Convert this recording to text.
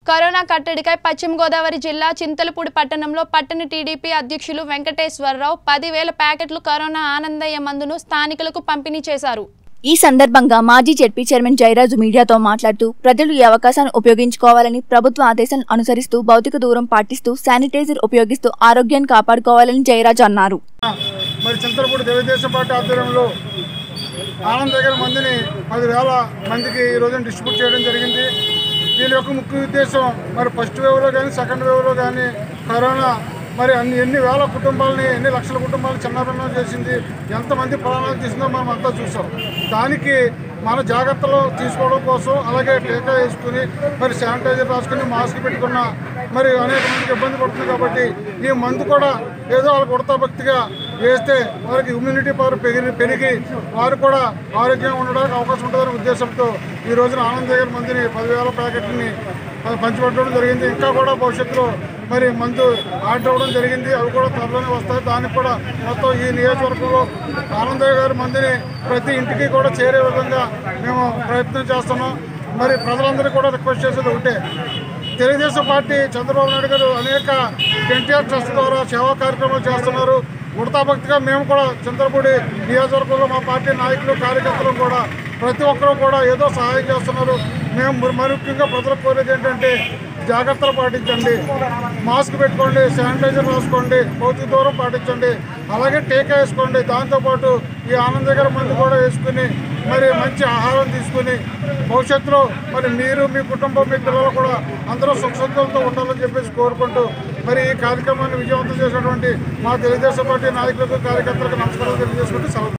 corona కట్టడికై పశ్చిమ గోదావరి జిల్లా చింతలపూడి పట్టణంలో పట్టణ టీడీపీ అధ్యక్షులు వెంకటేశ్వరరావు పదివేల ప్యాకెట్లు కరోనా ఆనందయ్య మందును స్థానికులకు పంపిణీ చేశారు ఈ సందర్భంగా మాజీ జెడ్పీ చైర్మన్ జయరాజు మీడియాతో మాట్లాడుతూ ప్రజలు ఈ అవకాశాన్ని ఉపయోగించుకోవాలని ప్రభుత్వ ఆదేశాలను అనుసరిస్తూ భౌతిక దూరం పాటిస్తూ శానిటైజర్ ఉపయోగిస్తూ ఆరోగ్యాన్ని కాపాడుకోవాలని జయరాజు అన్నారు మరి చింతలపూడి తెలుగుదేశం పార్టీ ఆధ్వర్యంలో ఆనంద్ దగ్గర మందిని పదివేల మందికి ఈ రోజున డిస్ట్రిబ్యూట్ చేయడం జరిగింది దీని యొక్క ముఖ్య ఉద్దేశం మరి ఫస్ట్ వేవ్లో కానీ సెకండ్ వేవ్లో కానీ కరోనా మరి అన్ని ఎన్ని వేల కుటుంబాలని ఎన్ని లక్షల కుటుంబాలను చిన్నభిన్నం చేసింది ఎంతమంది ప్రాణాలు తీసిందో మనం అంతా చూసాం దానికి మన జాగ్రత్తలు తీసుకోవడం కోసం అలాగే టీకా వేసుకుని మరి శానిటైజర్ రాసుకుని మాస్క్ పెట్టుకున్న మరి అనేక మందికి ఇబ్బంది పడుతుంది కాబట్టి ఈ మందు కూడా ఏదో వాళ్ళకి ఉడతా భక్తిగా వేస్తే వారికి ఇమ్యూనిటీ పవర్ పెరిగి పెరిగి వారు కూడా ఆరోగ్యంగా ఉండడానికి అవకాశం ఉంటుందనే ఉద్దేశంతో ఈ రోజున ఆనంద్ దగ్గర మందిని పదివేల ప్యాకెట్ని పంచిపెట్టడం జరిగింది ఇంకా కూడా భవిష్యత్తులో మరి మందు ఆర్డర్ అవ్వడం జరిగింది అవి కూడా త్వరలోనే వస్తాయి దానికి కూడా మొత్తం ఈ నియోజకవర్గంలో ఆనందయ్య గారి మందిని ప్రతి ఇంటికి కూడా చేరే విధంగా మేము ప్రయత్నం చేస్తున్నాం మరి ప్రజలందరికీ కూడా రిక్వెస్ట్ చేసేది ఒకటే తెలుగుదేశం పార్టీ చంద్రబాబు నాయుడు గారు అనేక ఎన్టీఆర్ ట్రస్ట్ ద్వారా సేవా కార్యక్రమాలు చేస్తున్నారు ఉడతా భక్తిగా మేము కూడా చంద్రపూడి నియోజకవర్గంలో మా పార్టీ నాయకులు కార్యకర్తలు కూడా ప్రతి ఒక్కరూ కూడా ఏదో సహాయం చేస్తున్నారు మేము మరి మరి ముఖ్యంగా ప్రజలకు కోరేది ఏంటంటే జాగ్రత్తలు పాటించండి మాస్క్ పెట్టుకోండి శానిటైజర్ రాసుకోండి భౌతిక దూరం పాటించండి అలాగే టీకా వేసుకోండి దాంతోపాటు ఈ ఆనందకర మందు కూడా వేసుకుని మరి మంచి ఆహారం తీసుకుని భవిష్యత్తులో మరి మీరు మీ కుటుంబం మీ పిల్లలు కూడా అందరూ సుఖ సంతోషంతో ఉండాలని చెప్పేసి కోరుకుంటూ మరి ఈ కార్యక్రమాన్ని విజయవంతం చేసినటువంటి మా తెలుగుదేశం పార్టీ నాయకులకు కార్యకర్తలకు నమస్కారం తెలియజేసుకుంటూ సెలవు